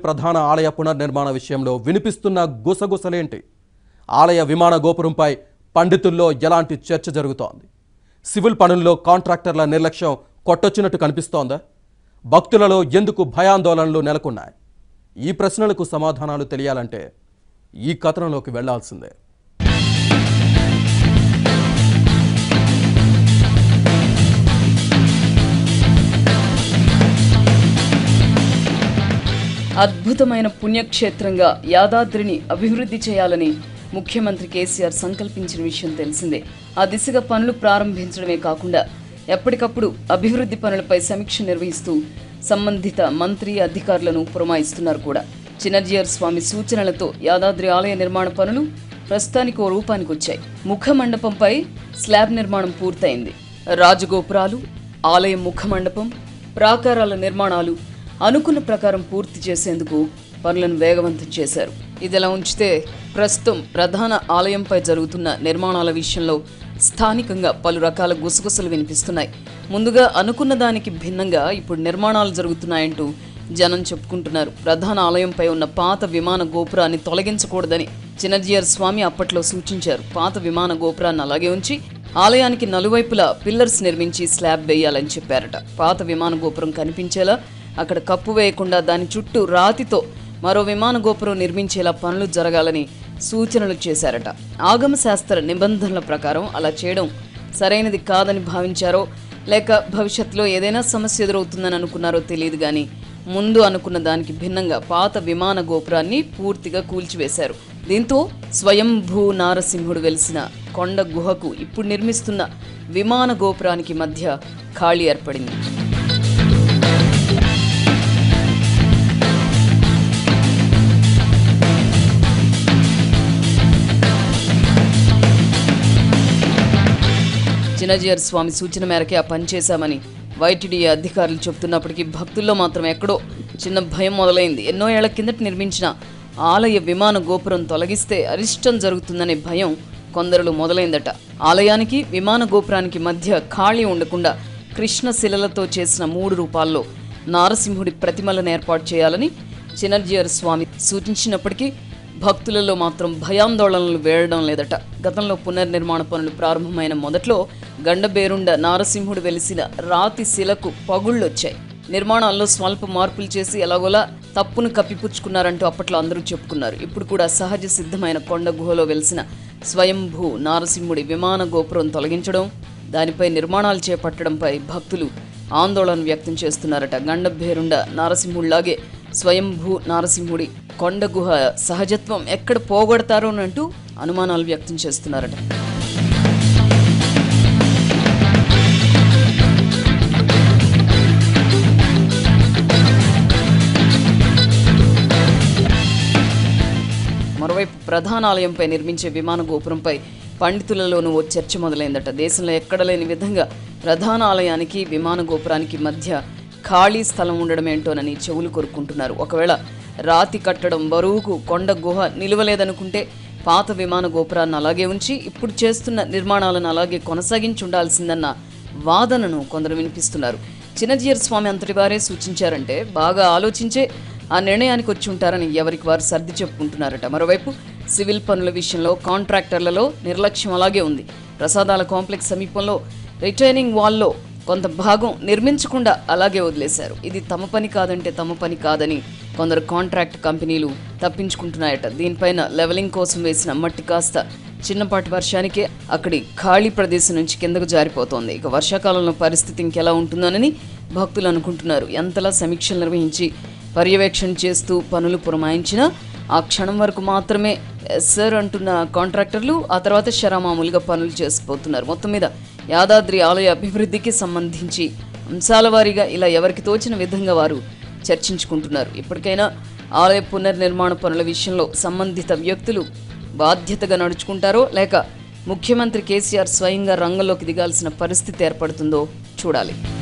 ప్రధాన ఆలయ పునర్నిర్మాణ విషయంలో వినిపిస్తున్న గుసగుసలేంటి ఆలయ విమాన గోపురంపై పండితుల్లో ఎలాంటి చర్చ జరుగుతోంది సివిల్ పనుల్లో కాంట్రాక్టర్ల నిర్లక్ష్యం కొట్టొచ్చినట్టు కనిపిస్తోందా భక్తులలో ఎందుకు భయాందోళనలు నెలకొన్నాయి ఈ ప్రశ్నలకు సమాధానాలు తెలియాలంటే ఈ కథనంలోకి వెళ్లాల్సిందే అద్భుతమైన పుణ్యక్షేత్రంగా యాదాద్రిని అభివృద్ధి చేయాలని ముఖ్యమంత్రి కేసీఆర్ సంకల్పించిన విషయం తెలిసిందే ఆ దిశగా పనులు ప్రారంభించడమే కాకుండా ఎప్పటికప్పుడు అభివృద్ధి పనులపై సమీక్ష నిర్వహిస్తూ సంబంధిత మంత్రి అధికారులను పురమాయిస్తున్నారు కూడా చిన్నజీయర్ స్వామి సూచనలతో యాదాద్రి ఆలయ నిర్మాణ పనులు ప్రస్తుతానికి ఓ రూపానికి వచ్చాయి ముఖ మండపంపై స్లాబ్ నిర్మాణం పూర్తయింది రాజగోపురాలు ఆలయ ముఖ మండపం ప్రాకారాల నిర్మాణాలు అనుకున్న ప్రకారం పూర్తి చేసేందుకు పనులను వేగవంతం చేశారు ఇదిలా ఉంచితే ప్రస్తుతం ప్రధాన ఆలయంపై జరుగుతున్న నిర్మాణాల విషయంలో స్థానికంగా పలు రకాల గుసగుసలు వినిపిస్తున్నాయి ముందుగా అనుకున్న దానికి భిన్నంగా ఇప్పుడు నిర్మాణాలు జరుగుతున్నాయంటూ జనం చెప్పుకుంటున్నారు ప్రధాన ఆలయంపై ఉన్న పాత విమాన గోపురాన్ని తొలగించకూడదని చిన్నజీయర్ స్వామి అప్పట్లో సూచించారు పాత విమాన గోపురాన్ని అలాగే ఉంచి ఆలయానికి నలువైపులా పిల్లర్స్ నిర్మించి స్లాబ్ వేయాలని చెప్పారట పాత విమాన గోపురం కనిపించేలా అక్కడ కప్పు వేయకుండా దాని చుట్టూ రాతితో మరో విమాన గోపురం నిర్మించేలా పనులు జరగాలని సూచనలు చేశారట ఆగమ శాస్త్ర నిబంధనల ప్రకారం అలా చేయడం సరైనది కాదని భావించారో లేక భవిష్యత్తులో ఏదైనా సమస్య ఎదురవుతుందని అనుకున్నారో తెలియదు కానీ ముందు అనుకున్న దానికి భిన్నంగా పాత విమాన గోపురాన్ని పూర్తిగా కూల్చివేశారు దీంతో స్వయంభూ నారసింహుడు వెలిసిన కొండ గుహకు ఇప్పుడు నిర్మిస్తున్న విమాన గోపురానికి మధ్య ఖాళీ ఏర్పడింది చిన్నజీయర్ స్వామి సూచన మేరకే ఆ పని చేశామని వైటిడి అధికారులు చెబుతున్నప్పటికీ భక్తుల్లో మాత్రం ఎక్కడో చిన్న భయం మొదలైంది ఎన్నో ఏళ్ల కిందట నిర్మించిన ఆలయ విమాన గోపురం తొలగిస్తే అరిష్టం జరుగుతుందనే భయం కొందరిలో మొదలైందట ఆలయానికి విమాన గోపురానికి మధ్య ఖాళీ ఉండకుండా కృష్ణ శిలలతో చేసిన మూడు రూపాల్లో నారసింహుడి ప్రతిమలను ఏర్పాటు చేయాలని చిన్నజీయర్ స్వామి సూచించినప్పటికీ భక్తులలో మాత్రం భయాందోళనలు వేయడం లేదట గతంలో పునర్నిర్మాణ పనులు ప్రారంభమైన మొదట్లో గండబేరుండ నారసింహుడు వెలిసిన రాతి శిలకు పగుళ్ళొచ్చాయి నిర్మాణాల్లో స్వల్ప మార్పులు చేసి ఎలాగోలా తప్పును కప్పిపుచ్చుకున్నారంటూ అప్పట్లో అందరూ చెప్పుకున్నారు ఇప్పుడు కూడా సహజ సిద్ధమైన కొండ గుహలో వెలిసిన స్వయంభూ నారసింహుడి విమాన గోపురం తొలగించడం దానిపై నిర్మాణాలు చేపట్టడంపై భక్తులు ఆందోళన వ్యక్తం చేస్తున్నారట గండభేరుండ నారసింహుడిలాగే స్వయంభూ నారసింహుడి కొండ గుహ సహజత్వం ఎక్కడ పోగొడతారోనంటూ అనుమానాలు వ్యక్తం చేస్తున్నారట మరోవైపు ప్రధాన ఆలయంపై నిర్మించే విమాన గోపురంపై పండితులలోనూ ఓ చర్చ మొదలైందట దేశంలో ఎక్కడ లేని విధంగా ప్రధాన ఆలయానికి విమాన గోపురానికి మధ్య ఖాళీ స్థలం ఉండడమేంటోనని చెవులు కొరుక్కుంటున్నారు ఒకవేళ రాతి కట్టడం బరువుకు కొండ గుహ నిలవలేదనుకుంటే పాత విమాన గోపురాన్ని అలాగే ఉంచి ఇప్పుడు చేస్తున్న నిర్మాణాలను అలాగే కొనసాగించి ఉండాల్సిందన్న వాదనను కొందరు వినిపిస్తున్నారు చిన్నజీయర్ స్వామి అంతటి వారే సూచించారంటే బాగా ఆలోచించే ఆ నిర్ణయానికి వచ్చి ఉంటారని ఎవరికి వారు సర్ది చెప్పుకుంటున్నారట మరోవైపు సివిల్ పనుల విషయంలో కాంట్రాక్టర్లలో నిర్లక్ష్యం అలాగే ఉంది ప్రసాదాల కాంప్లెక్స్ సమీపంలో రిటైనింగ్ వాల్లో కొంత భాగం నిర్మించకుండా అలాగే వదిలేశారు ఇది తమ పని కాదంటే తమ పని కాదని కొందరు కాంట్రాక్ట్ కంపెనీలు తప్పించుకుంటున్నాయట దీనిపైన లెవెలింగ్ కోసం వేసిన మట్టి కాస్త చిన్నపాటి వర్షానికే అక్కడి ఖాళీ ప్రదేశం నుంచి కిందకు జారిపోతోంది ఇక వర్షాకాలంలో పరిస్థితి ఇంకెలా ఉంటుందోనని భక్తులు అనుకుంటున్నారు ఎంతలా సమీక్షలు నిర్వహించి పర్యవేక్షణ చేస్తూ పనులు పురమాయించినా ఆ క్షణం వరకు మాత్రమే "ఎస్ సార్ అంటున్న కాంట్రాక్టర్లు ఆ తర్వాత శరామామూలుగా పనులు చేసుకుపోతున్నారు మొత్తం మీద యాదాద్రి ఆలయ అభివృద్ధికి సంబంధించి అంశాల వారీగా ఇలా ఎవరికి తోచిన విధంగా వారు చర్చించుకుంటున్నారు ఇప్పటికైనా ఆలయ పునర్నిర్మాణ పనుల విషయంలో సంబంధిత వ్యక్తులు బాధ్యతగా నడుచుకుంటారో లేక ముఖ్యమంత్రి కేసీఆర్ స్వయంగా రంగంలోకి దిగాల్సిన పరిస్థితి ఏర్పడుతుందో చూడాలి